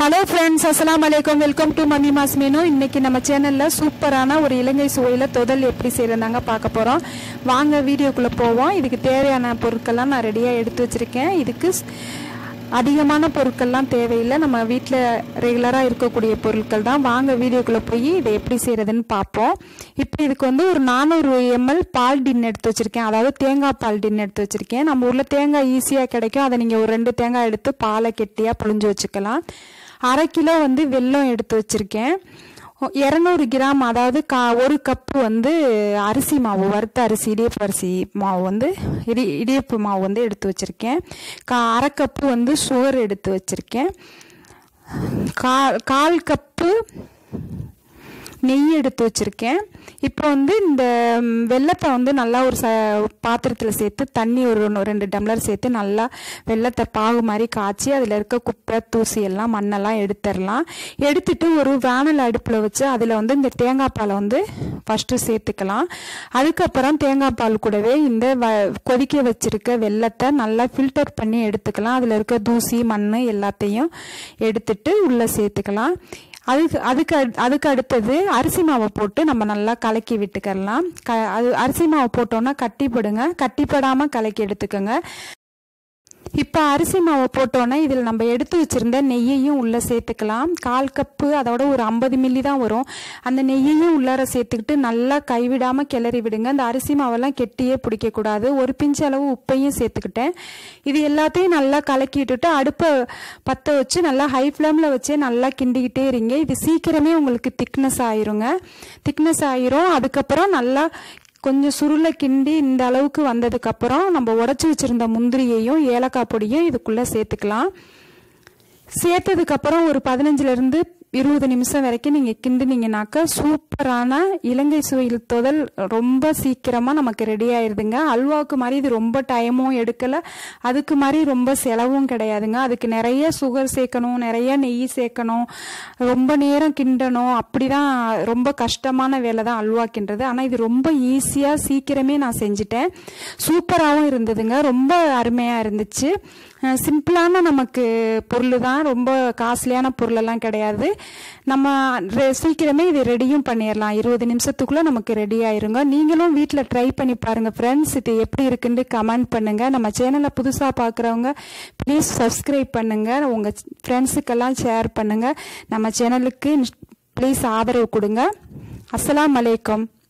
hello friends அஸ்ஸலாமு அலைக்கும் welcome to Mummy Mass Menu இன்னைக்கு நம்ம சேனல்ல சூப்பரான ஒரு இலங்கை சுவையில் தொதல் எப்படி செய்யறதாங்க பார்க்க போறோம் வாங்க வீடியோக்குள்ள போவோம் இதுக்கு தேவையான பொருட்கள்லாம் நான் ரெடியாக எடுத்து வச்சிருக்கேன் இதுக்கு ஸ்- அதிகமான பொருட்கள்லாம் தேவையில்லை நம்ம வீட்டில் ரெகுலராக இருக்கக்கூடிய பொருட்கள் தான் வாங்க வீடியோக்குள்ளே போய் இதை எப்படி செய்கிறதுன்னு பார்ப்போம் இப்போ இதுக்கு வந்து ஒரு நானூறு எம்எல் பால் டின் எடுத்து வச்சுருக்கேன் அதாவது தேங்காய் பால் டின் எடுத்து வச்சுருக்கேன் நம்ம ஊரில் தேங்காய் ஈஸியாக கிடைக்கும் அதை நீங்கள் ஒரு ரெண்டு தேங்காய் எடுத்து பாலை கெட்டியாக புழிஞ்சு வச்சுக்கலாம் அரை கிலோ வந்து வெல்லம் எடுத்து வச்சுருக்கேன் இரநூறு கிராம் அதாவது கா ஒரு கப்பு வந்து அரிசி மாவு வறுத்த அரிசி இடியப்பு அரிசி மாவு வந்து இடி இடியப்பு மாவு வந்து எடுத்து வச்சுருக்கேன் கா அரை கப்பு வந்து சுகர் எடுத்து வச்சுருக்கேன் கால் கால் கப்பு நெய் எடுத்து வச்சுருக்கேன் இப்போ வந்து இந்த ம், வெல்லத்தை வந்து நல்லா ஒரு ச பாத்திரத்தில் சேர்த்து தண்ணி ஒரு ஒன்று- ரெண்டு டம்ளர் சேர்த்து நல்லா வெல்லத்தை பாகு மாதிரி காய்ச்சி அதில் இருக்க குப்பை தூசி எல்லாம் மண்ணெல்லாம் எடுத்துடலாம் எடுத்துட்டு ஒரு வேனல் அடுப்பில் வச்சு அதில் வந்து இந்த தேங்காய் பாலை வந்து ஃபஸ்ட்டு சேர்த்துக்கலாம் அதுக்கப்புறம் தேங்காய் பால் கூடவே இந்த வ கொதிக்க வச்சிருக்க வெல்லத்தை நல்லா ஃபில்டர் பண்ணி எடுத்துக்கலாம் அதில் இருக்க தூசி மண் எல்லாத்தையும் எடுத்துட்டு உள்ளே சேர்த்துக்கலாம் அதுக்கு அதுக்கு அடு- அதுக்கு அடுத்தது அரிசி மாவை போட்டு நம்ம நல்லா கலக்கி விட்டுக்கலாம் க அது அரிசி மாவு போட்டோன்னா கட்டிப்படுங்க கட்டிப்படாமல் கலக்கி எடுத்துக்கோங்க இப்போ அரிசி மாவை போட்டோன்னே இதில் நம்ம எடுத்து வச்சிருந்த நெய்யையும் உள்ளே சேர்த்துக்கலாம் கால் கப்பு அதோட ஒரு ஐம்பது மில்லி தான் வரும் அந்த நெய்யையும் உள்ளார சேர்த்துக்கிட்டு நல்லா கைவிடாமல் கிளறி விடுங்க அந்த அரிசி மாவெல்லாம் கெட்டியே பிடிக்கக்கூடாது ஒரு பிஞ்சு அளவு உப்பையும் சேர்த்துக்கிட்டேன் இது எல்லாத்தையும் நல்லா கலக்கி விட்டுட்டு அடுப்பை பற்ற வச்சு நல்லா ஹை ஃப்ளேமில் வச்சே நல்லா கிண்டிக்கிட்டே இருங்க இது சீக்கிரமே உங்களுக்கு திக்னஸ் ஆயிருங்க திக்னஸ் ஆயிரும் அதுக்கப்புறம் நல்லா கொஞ்சம் சுருளை கிண்டி இந்த அளவுக்கு வந்ததுக்கப்புறம் நம்ம உடச்சி வச்சிருந்த முந்திரியையும் ஏலக்காய் பொடியும் இதுக்குள்ளே சேர்த்துக்கலாம் சேர்த்ததுக்கப்புறம் ஒரு பதினஞ்சுலேருந்து இருபது நிமிஷம் வரைக்கும் நீங்கள் கிண்டுனீங்கனாக்கா சூப்பரான இலங்கை சுவையில் தொதல் ரொம்ப சீக்கிரமாக நமக்கு ரெடி ஆயிருதுங்க அல்வாவுக்கு மாதிரி இது ரொம்ப டைமும் எடுக்கலை அதுக்கு மாதிரி ரொம்ப செலவும் கிடையாதுங்க அதுக்கு நிறைய சுகர் சேர்க்கணும் நிறைய நெய் சேர்க்கணும் ரொம்ப நேரம் கிண்டணும் அப்படிதான் ரொம்ப கஷ்டமான வேலை தான் அல்வா கிண்டுறது ஆனால் இது ரொம்ப ஈஸியாக சீக்கிரமே நான் செஞ்சுட்டேன் சூப்பராகவும் இருந்ததுங்க ரொம்ப அருமையாக இருந்துச்சு அஹ் சிம்பிளான நமக்கு பொருள் தான் ரொம்ப காஸ்ட்லியான பொருளெல்லாம் கிடையாது நம்ம ரெ- சீக்கிரமே இது ரெடியும் பண்ணிடலாம் இருபது நிமிஷத்துக்குள்ளே நமக்கு ரெடி ஆயிருங்க நீங்களும் வீட்டில் ட்ரை பண்ணி பாருங்கள் ஃப்ரெண்ட்ஸ் இது எப்படி இருக்குன்னு கமெண்ட் பண்ணுங்கள் நம்ம சேனலை புதுசாக பார்க்குறவங்க ப்ளீஸ் சப்ஸ்கிரைப் பண்ணுங்கள் உங்கள் ஃப்ரெண்ட்ஸுக்கெல்லாம் ஷேர் பண்ணுங்கள் நம்ம சேனலுக்கு ப்ளீஸ் ஆதரவு கொடுங்க அஸ்ஸலாமு அலைக்கும்